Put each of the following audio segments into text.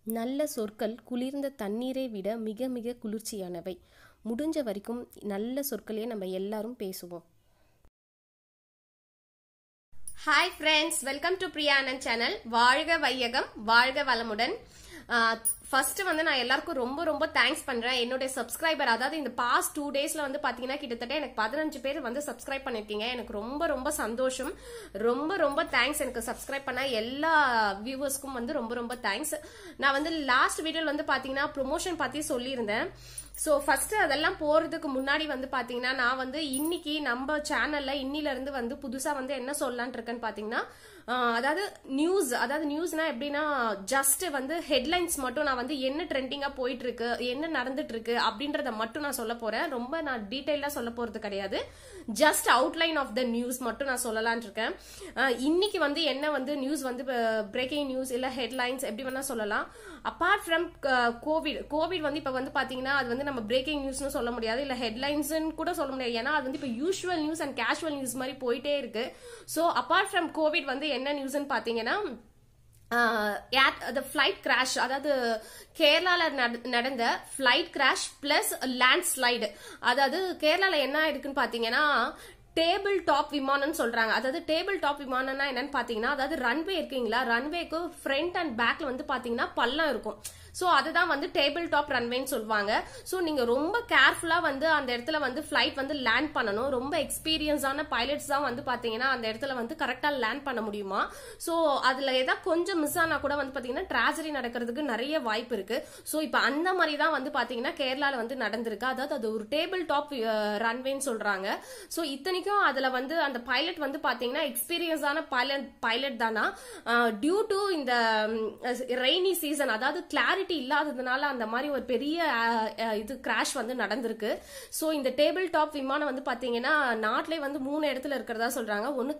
நல்ல சொற்கள் குளிர்ந்த தண்ணீரை விட மிக மிக குளிர்ச்சியானவை முடிஞ்ச வரைக்கும் நல்ல சொற்களே நம்ம எல்லாரும் பேசுவோம் hi friends welcome to Priyanand channel வாழ்க வையகம் வாழ்க வளமுடன் ஃபர்ஸ்ட் வந்து நான் எல்லாருக்கும் ரொம்ப ரொம்ப தேங்க்ஸ் பண்றேன் என்னுடைய சப்ஸ்கிரைபர் அதாவது இந்த பாஸ்ட் டூ டேஸ்ல வந்து பாத்தீங்கன்னா கிட்டத்தட்ட எனக்கு பதினஞ்சு பேர் வந்து சப்ஸ்கிரைப் பண்ணிருக்கீங்க எனக்கு ரொம்ப ரொம்ப சந்தோஷம் ரொம்ப ரொம்ப தேங்க்ஸ் எனக்கு சப்ஸ்கிரைப் பண்ண எல்லா வியூவர்ஸ்க்கும் வந்து ரொம்ப ரொம்ப தேங்க்ஸ் நான் வந்து லாஸ்ட் வீடியோல வந்து பாத்தீங்கன்னா ப்ரொமோஷன் பத்தி சொல்லியிருந்தேன் ஸோ ஃபர்ஸ்ட் அதெல்லாம் போறதுக்கு முன்னாடி வந்து பாத்தீங்கன்னா நான் வந்து இன்னைக்கு நம்ம சேனல்ல இன்னில இருந்து வந்து புதுசா வந்து என்ன சொல்லலான் இருக்கேன்னு பாத்தீங்கன்னா ஆஹ் அதாவது நியூஸ் அதாவது நியூஸ்னா எப்படின்னா ஜஸ்ட் வந்து ஹெட்லைன்ஸ் மட்டும் நான் வந்து என்ன ட்ரெண்டிங்கா போயிட்டு இருக்கு என்ன நடந்துட்டு இருக்கு அப்படின்றத மட்டும் நான் சொல்ல போறேன் ரொம்ப நான் டீட்டெயிலா சொல்ல போறது கிடையாது just outline of the news மட்டும் நான் சொல்லலான் இருக்கேன் ஆஹ் இன்னைக்கு வந்து என்ன வந்து நியூஸ் வந்து பிரேக்கிங் நியூஸ் இல்ல ஹெட்லைன்ஸ் எப்படி வேணா சொல்லலாம் அப்பார்ட் ஃப்ரம் கோவிட் கோவிட் வந்து இப்ப வந்து பாத்தீங்கன்னா அது வந்து நம்ம பிரேக்கிங் நியூஸ்னு சொல்ல முடியாது இல்ல ஹெட்லைன்ஸ்னு கூட சொல்ல முடியாது ஏன்னா அது வந்து இப்ப usual news and casual news மாதிரி போயிட்டே இருக்கு ஸோ அப்பார்ட் ஃப்ரம் கோவிட் வந்து என்ன நியூஸ்னு பாத்தீங்கன்னா ஃபிளைட் கிராஷ் அதாவது கேரளால நடந்த flight crash plus landslide அதாவது கேரளால என்ன இருக்குன்னு பாத்தீங்கன்னா டேபிள் டாப் விமானம்னு சொல்றாங்க அதாவது டேபிள் டாப் விமானம்னா என்னன்னு பாத்தீங்கன்னா அதாவது ரன்வே இருக்கீங்களா ரன்வேக்கு ஃப்ரண்ட் அண்ட் பேக்ல வந்து பாத்தீங்கன்னா பள்ளம் இருக்கும் ஸோ அதுதான் வந்து டேபிள் டாப் ரன்வேன்னு சொல்லுவாங்க ஸோ நீங்க ரொம்ப கேர்ஃபுல்லா வந்து அந்த இடத்துல வந்து ஃபிளைட் வந்து லேண்ட் பண்ணணும் ரொம்ப எக்ஸ்பீரியன்ஸான பைலட்ஸ் தான் வந்து பாத்தீங்கன்னா அந்த இடத்துல வந்து கரெக்டா லேண்ட் பண்ண முடியுமா ஸோ அதுல ஏதாவது கொஞ்சம் மிஸ் ஆனா கூட வந்து பாத்தீங்கன்னா டிராஜடி நடக்கிறதுக்கு நிறைய வாய்ப்பு இருக்கு ஸோ இப்போ அந்த மாதிரி தான் வந்து பாத்தீங்கன்னா கேரளால வந்து நடந்திருக்கு அதாவது அது ஒரு டேபிள் டாப் ரன்வேன்னு சொல்றாங்க ஸோ இத்தனைக்கும் அதுல வந்து அந்த பைலட் வந்து பாத்தீங்கன்னா எக்ஸ்பீரியன்ஸான பைலட் பைலட் தானா டியூ டு இந்த ரெய்னி சீசன் அதாவது கிளாரிட்டி கிளாரிட்டி இல்லாததுனால அந்த மாதிரி ஒரு பெரிய இது கிராஷ் வந்து நடந்திருக்கு ஸோ இந்த டேபிள் டாப் விமானம் வந்து பாத்தீங்கன்னா நாட்டிலே வந்து மூணு இடத்துல இருக்கிறதா சொல்றாங்க ஒன்னு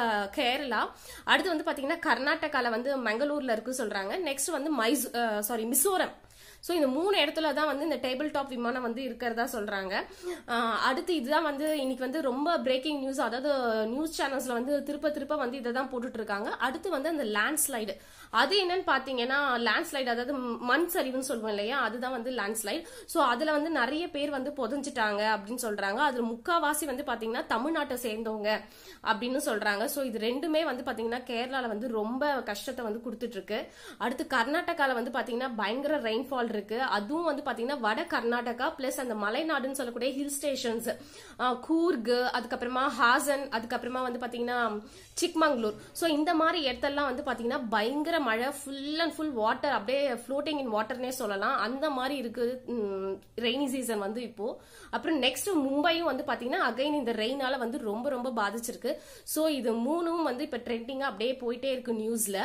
கேரளா அடுத்து வந்து பாத்தீங்கன்னா கர்நாடகால வந்து மங்களூர்ல இருக்கு சொல்றாங்க நெக்ஸ்ட் வந்து மைசூ சாரி மிசோரம் ஸோ இந்த மூணு இடத்துல தான் வந்து இந்த டேபிள் டாப் விமானம் வந்து இருக்கிறதா சொல்றாங்க அடுத்து இதுதான் வந்து இன்னைக்கு வந்து ரொம்ப பிரேக்கிங் நியூஸ் அதாவது நியூஸ் சேனல்ஸ்ல வந்து திருப்ப திருப்ப வந்து இதை தான் போட்டுட்டு இருக்காங்க அடுத்து வந்து அந்த லேண்ட் ஸ்லைடு அது என்னன்னு பாத்தீங்கன்னா லேண்ட் ஸ்லைடு அதாவது மண் சரிவுன்னு சொல்லுவோம் இல்லையா அதுதான் வந்து லேண்ட் ஸ்லைட் ஸோ அதுல வந்து நிறைய பேர் வந்து புதஞ்சிட்டாங்க அப்படின்னு சொல்றாங்க அதுல முக்காவாசி வந்து பாத்தீங்கன்னா தமிழ்நாட்டை சேர்ந்தவங்க அப்படின்னு சொல்றாங்க ஸோ இது ரெண்டுமே வந்து பாத்தீங்கன்னா கேரளால வந்து ரொம்ப கஷ்டத்தை வந்து கொடுத்துட்டு இருக்கு அடுத்து கர்நாடகால வந்து பாத்தீங்கன்னா பயங்கர ரெயின்ஃபால் இருக்கு அதுவும் வந்து பாத்தீங்கன்னா வட கர்நாடகா பிளஸ் அந்த மலைநாடுன்னு சொல்லக்கூடிய ஹில் ஸ்டேஷன்ஸ் கூர்க் அதுக்கப்புறமா ஹாசன் அதுக்கப்புறமா வந்து பாத்தீங்கன்னா சிக்மங்களூர் ஸோ இந்த மாதிரி இடத்தெல்லாம் வந்து பாத்தீங்கன்னா பயங்கர மழை ஃபுல் அண்ட் ஃபுல் வாட்டர் அப்படியே ஃப்ளோட்டிங் இன் வாட்டர்னே சொல்லலாம் அந்த மாதிரி இருக்கு ரெய்னி சீசன் வந்து இப்போ அப்புறம் நெக்ஸ்ட் மும்பையும் வந்து பாத்தீங்கன்னா அகைன் இந்த ரெயினால வந்து ரொம்ப ரொம்ப பாதிச்சிருக்கு ஸோ இது மூணும் வந்து இப்ப ட்ரெண்டிங்கா அப்படியே போயிட்டே இருக்கு நியூஸ்ல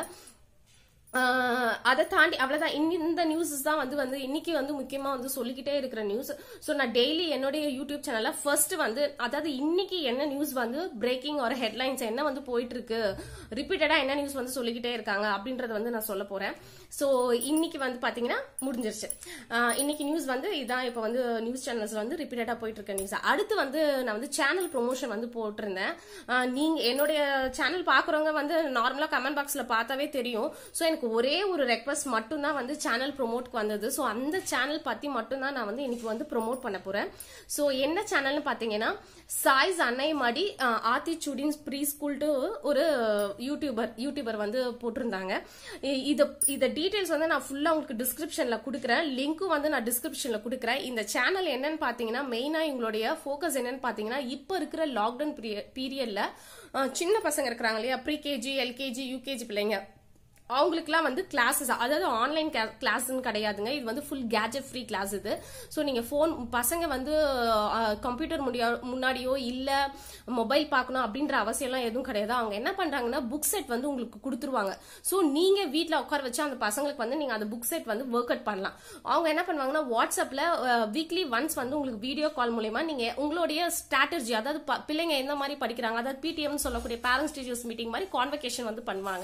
அதை தாண்டி அவ்வளவுதான் இந்த நியூஸஸ் தான் வந்து வந்து இன்னைக்கு வந்து முக்கியமா வந்து சொல்லிக்கிட்டே இருக்கிற நியூஸ் ஸோ நான் டெய்லி என்னுடைய யூடியூப் சேனல்ல ஃபர்ஸ்ட் வந்து அதாவது இன்னைக்கு என்ன நியூஸ் வந்து பிரேக்கிங் ஒரு ஹெட்லைன்ஸ் என்ன வந்து போயிட்டு இருக்கு ரிப்பீட்டடா என்ன நியூஸ் வந்து சொல்லிக்கிட்டே இருக்காங்க அப்படின்றத வந்து நான் சொல்ல போறேன் ஸோ இன்னைக்கு வந்து பாத்தீங்கன்னா முடிஞ்சிருச்சு இன்னைக்கு நியூஸ் வந்து இதான் இப்போ வந்து நியூஸ் சேனல்ஸ்ல வந்து ரிப்பீட்டடா போயிட்டு இருக்க நியூஸ் அடுத்து வந்து நான் வந்து சேனல் ப்ரொமோஷன் வந்து போட்டிருந்தேன் நீங்க என்னுடைய சேனல் பாக்குறவங்க வந்து நார்மலா கமெண்ட் பாக்ஸ்ல பார்த்தாவே தெரியும் ஸோ எனக்கு எனக்கு ஒரே ஒரு ரெக்வஸ்ட் மட்டும் தான் வந்து சேனல் ப்ரொமோட்க்கு வந்தது ஸோ அந்த சேனல் பத்தி மட்டும் தான் நான் வந்து இன்னைக்கு வந்து ப்ரொமோட் பண்ண போறேன் ஸோ என்ன சேனல்னு பாத்தீங்கன்னா சாய்ஸ் அன்னைமடி ஆத்திச்சூடின் ப்ரீ ஸ்கூல்ட்டு ஒரு யூடியூபர் யூடியூபர் வந்து போட்டிருந்தாங்க இதை இதை டீட்டெயில்ஸ் வந்து நான் ஃபுல்லா உங்களுக்கு டிஸ்கிரிப்ஷன்ல கொடுக்குறேன் லிங்க்கும் வந்து நான் டிஸ்கிரிப்ஷன்ல கொடுக்குறேன் இந்த சேனல் என்னன்னு பாத்தீங்கன்னா மெயினா எங்களுடைய ஃபோக்கஸ் என்னன்னு பாத்தீங்கன்னா இப்போ இருக்கிற லாக்டவுன் பீரியட்ல சின்ன பசங்க இருக்கிறாங்க இல்லையா ப்ரீ கேஜி எல்கேஜி யூகேஜி பிள்ளைங்க அவங்களுக்குலாம் வந்து கிளாஸஸ் அதாவது ஆன்லைன் கிளாஸ்ன்னு கிடையாதுங்க இது வந்து ஃபுல் கேஜெட் ஃப்ரீ கிளாஸ் இது ஸோ நீங்கள் ஃபோன் பசங்க வந்து கம்ப்யூட்டர் முடியா முன்னாடியோ இல்லை மொபைல் பார்க்கணும் அப்படின்ற அவசியம்லாம் எதுவும் கிடையாது அவங்க என்ன பண்ணுறாங்கன்னா புக் செட் வந்து உங்களுக்கு கொடுத்துருவாங்க ஸோ நீங்கள் வீட்டில் உட்கார வச்சு அந்த பசங்களுக்கு வந்து நீங்கள் அந்த புக் செட் வந்து ஒர்க் அவுட் பண்ணலாம் அவங்க என்ன பண்ணுவாங்கன்னா வாட்ஸ்அப்பில் வீக்லி ஒன்ஸ் வந்து உங்களுக்கு வீடியோ கால் மூலயமா நீங்கள் உங்களுடைய ஸ்ட்ராட்டஜி அதாவது பிள்ளைங்க எந்த மாதிரி படிக்கிறாங்க அதாவது பிடிஎம் சொல்லக்கூடிய பேரண்ட்ஸ் டீச்சர்ஸ் மீட்டிங் மாதிரி கான்வெகேஷன் வந்து பண்ணுவாங்க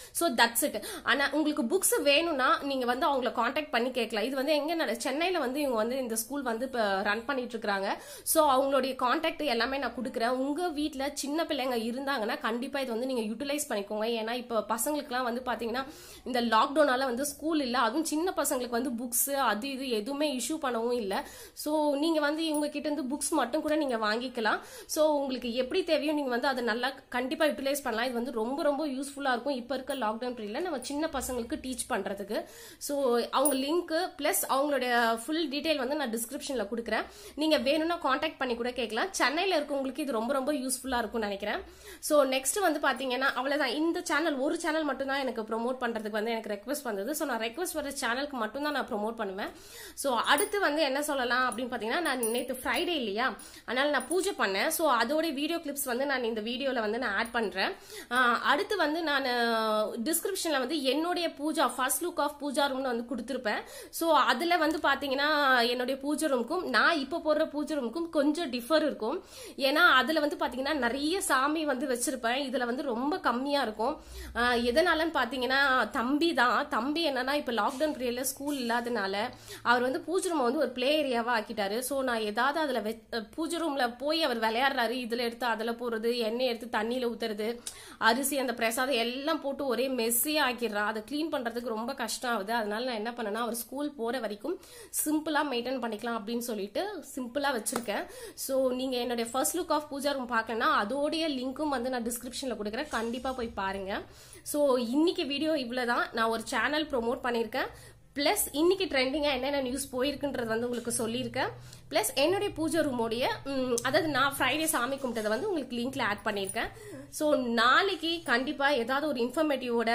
ஸோ தட்ஸ் இட் ஆனால் உங்களுக்கு புக்ஸ் வேணும்னா நீங்கள் வந்து அவங்கள காண்டாக்ட் பண்ணி கேட்கலாம் இது வந்து எங்கே நட சென்னையில் வந்து இவங்க வந்து இந்த ஸ்கூல் வந்து இப்போ ரன் பண்ணிட்டு இருக்காங்க ஸோ அவங்களுடைய காண்டாக்ட் எல்லாமே நான் கொடுக்குறேன் உங்கள் வீட்டில் சின்ன பிள்ளைங்க இருந்தாங்கன்னா கண்டிப்பாக இது வந்து நீங்கள் யூட்டிலைஸ் பண்ணிக்கோங்க ஏன்னா இப்போ பசங்களுக்குலாம் வந்து பார்த்தீங்கன்னா இந்த லாக்டவுனால வந்து ஸ்கூல் இல்லை அதுவும் சின்ன பசங்களுக்கு வந்து புக்ஸ் அது இது எதுவுமே இஷ்யூ பண்ணவும் இல்லை ஸோ நீங்கள் வந்து இவங்க கிட்ட இருந்து புக்ஸ் மட்டும் கூட நீங்கள் வாங்கிக்கலாம் ஸோ உங்களுக்கு எப்படி தேவையோ நீங்கள் வந்து அதை நல்லா கண்டிப்பாக யூட்டிலைஸ் பண்ணலாம் இது வந்து ரொம்ப ரொம்ப யூஸ்ஃபுல்லாக இருக்கும் இப்போ இருக்க லாக்டவுன் பீரியட்ல நம்ம சின்ன பசங்களுக்கு டீச் பண்ணுறதுக்கு ஸோ அவங்க லிங்க்கு ப்ளஸ் அவங்களுடைய ஃபுல் டீட்டெயில் வந்து நான் டிஸ்கிரிப்ஷனில் கொடுக்குறேன் நீங்கள் வேணும்னா காண்டாக்ட் பண்ணி கூட கேட்கலாம் சென்னையில் இருக்கவங்களுக்கு இது ரொம்ப ரொம்ப யூஸ்ஃபுல்லாக இருக்கும்னு நினைக்கிறேன் ஸோ நெக்ஸ்ட் வந்து பார்த்தீங்கன்னா அவ்வளோதான் இந்த சேனல் ஒரு சேனல் மட்டும் தான் எனக்கு ப்ரோமோட் பண்ணுறதுக்கு வந்து எனக்கு ரெக்வஸ்ட் வந்தது ஸோ நான் ரெக்வஸ்ட் வர சேனலுக்கு மட்டும் தான் நான் ப்ரோமோட் பண்ணுவேன் ஸோ அடுத்து வந்து என்ன சொல்லலாம் அப்படின்னு பார்த்தீங்கன்னா நான் நேற்று ஃப்ரைடே இல்லையா அதனால நான் பூஜை பண்ணேன் ஸோ அதோட வீடியோ கிளிப்ஸ் வந்து நான் இந்த வீடியோவில் வந்து நான் ஆட் பண்ணுறேன் அடுத்து வந்து நான் டிஸ்கிரிப்ஷனில் வந்து என்னுடைய Pooja first look of Pooja ரூம்னு வந்து கொடுத்துருப்பேன் ஸோ அதில் வந்து பார்த்தீங்கன்னா என்னுடைய பூஜை ரூமுக்கும் நான் இப்போ போடுற பூஜை ரூமுக்கும் கொஞ்சம் டிஃபர் இருக்கும் ஏன்னா அதில் வந்து பார்த்தீங்கன்னா நிறைய சாமி வந்து வச்சிருப்பேன் இதில் வந்து ரொம்ப கம்மியாக இருக்கும் ஆஹ் எதனாலன்னு பார்த்தீங்கன்னா தம்பி தான் தம்பி என்னன்னா இப்போ லாக்டவுன் பீரியட்ல ஸ்கூல் இல்லாதனால அவர் வந்து பூஜை ரூமை வந்து ஒரு ப்ளே ஏரியாவா ஆக்கிட்டாரு ஸோ நான் ஏதாவது அதில் பூஜை ரூம்ல போய் அவர் விளையாடுறாரு இதில் எடுத்து அதில் போடுறது எண்ணெய் எடுத்து தண்ணியில் ஊத்துறது அரிசி அந்த பிரசாதம் எல்லாம் போட்டு ஒரே மெஸ்ஸியாக ஆக்கிடுறான் அதை க்ளீன் பண்ணுறதுக்கு ரொம்ப கஷ்டம் ஆகுது அதனால நான் என்ன பண்ணேன்னா அவர் ஸ்கூல் போகிற வரைக்கும் சிம்பிளாக மெயின்டைன் பண்ணிக்கலாம் அப்படின்னு சொல்லிட்டு சிம்பிளாக வச்சிருக்கேன் ஸோ நீங்கள் என்னுடைய first look of Pooja room பார்க்கணும்னா அதோடைய லிங்க்கும் வந்து நான் டிஸ்கிரிப்ஷனில் கொடுக்குறேன் கண்டிப்பாக போய் பாருங்க ஸோ இன்னைக்கு வீடியோ இவ்வளோதான் நான் ஒரு சேனல் ப்ரோமோட் பண்ணியிருக்கேன் ப்ளஸ் இன்னைக்கு ட்ரெண்டிங்காக என்னென்ன நியூஸ் போயிருக்குன்றது வந்து உங்களுக்கு சொல்லியிருக்கேன் ப்ளஸ் என்னுடைய பூஜை ரூமோடைய ம், அதாவது நான் ஃப்ரைடே சாமி கும்பிட்டதை வந்து உங்களுக்கு லிங்க்ல ஆட் பண்ணியிருக்கேன் ஸோ நாளைக்கு கண்டிப்பாக ஏதாவது ஒரு இன்ஃபர்மேட்டிவோட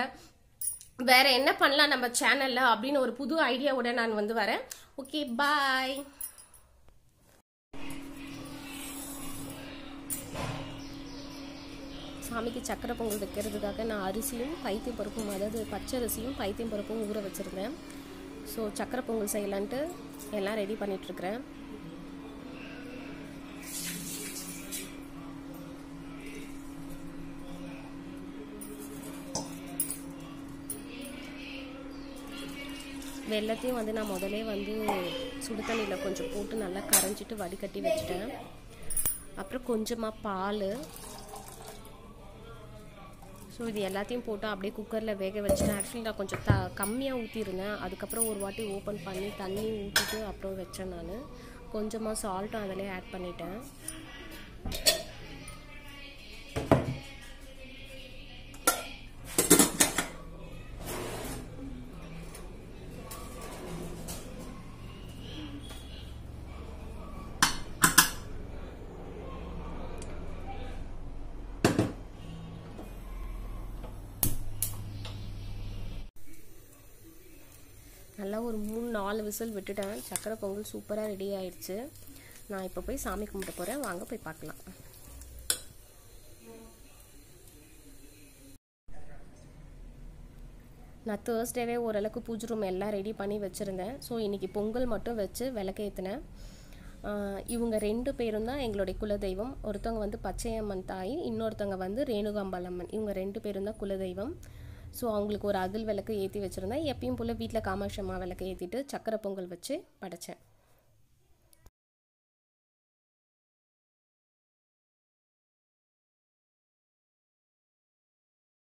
வேற என்ன பண்ணலாம் நம்ம சேனல்ல அப்படின்னு ஒரு புது ஐடியாவோட நான் வந்து வரேன் ஓகே பாய் சாமிக்கு சக்கரை பொங்கல் வைக்கிறதுக்காக நான் அரிசியும் பைத்தியம் பருப்பும் அதாவது பச்சை அரிசியும் பைத்தியம் பருப்பும் ஊற வச்சுருந்தேன் ஸோ சக்கரை பொங்கல் செய்யலான்ட்டு எல்லாம் ரெடி பண்ணிகிட்ருக்கிறேன் வெள்ளத்தையும் வந்து நான் முதலே வந்து சுடு தண்ணியில் கொஞ்சம் போட்டு நல்லா கரைஞ்சிட்டு வடிகட்டி வச்சுட்டேன் அப்புறம் கொஞ்சமாக பால் ஸோ இது எல்லாத்தையும் போட்டு அப்படியே குக்கரில் வேக வச்சுட்டேன் ஆக்சுவலி நான் கொஞ்சம் த கம்மியாக ஊற்றிருந்தேன் அதுக்கப்புறம் ஒரு வாட்டி ஓப்பன் பண்ணி தண்ணி ஊற்றிட்டு அப்புறம் வச்சேன் நான் கொஞ்சமாக சால்ட்டும் அதிலே ஆட் பண்ணிட்டேன் நல்லா ஒரு மூணு நாலு விசில் விட்டுட்டேன் சக்கரை பொங்கல் சூப்பராக ரெடி ஆயிடுச்சு நான் இப்போ போய் சாமி கும்பிட போகிறேன் வாங்க போய் பார்க்கலாம் நான் தேர்ஸ்டேவே ஓரளவுக்கு பூஜை ரூம் எல்லாம் ரெடி பண்ணி வச்சுருந்தேன் ஸோ இன்றைக்கி பொங்கல் மட்டும் வச்சு விளக்கேற்றினேன் இவங்க ரெண்டு பேரும் தான் எங்களுடைய குலதெய்வம் ஒருத்தவங்க வந்து பச்சையம்மன் தாய் இன்னொருத்தவங்க வந்து ரேணுகாம்பாள் அம்மன் இவங்க ரெண்டு பேரும் தான் குலதெய்வம் ஸோ அவங்களுக்கு ஒரு அகல் விளக்கு ஏற்றி வச்சுருந்தேன் எப்பயும் போல் வீட்டில் காமாட்சி அம்மா விளக்கு ஏற்றிட்டு சக்கரை பொங்கல் வச்சு படைச்சேன்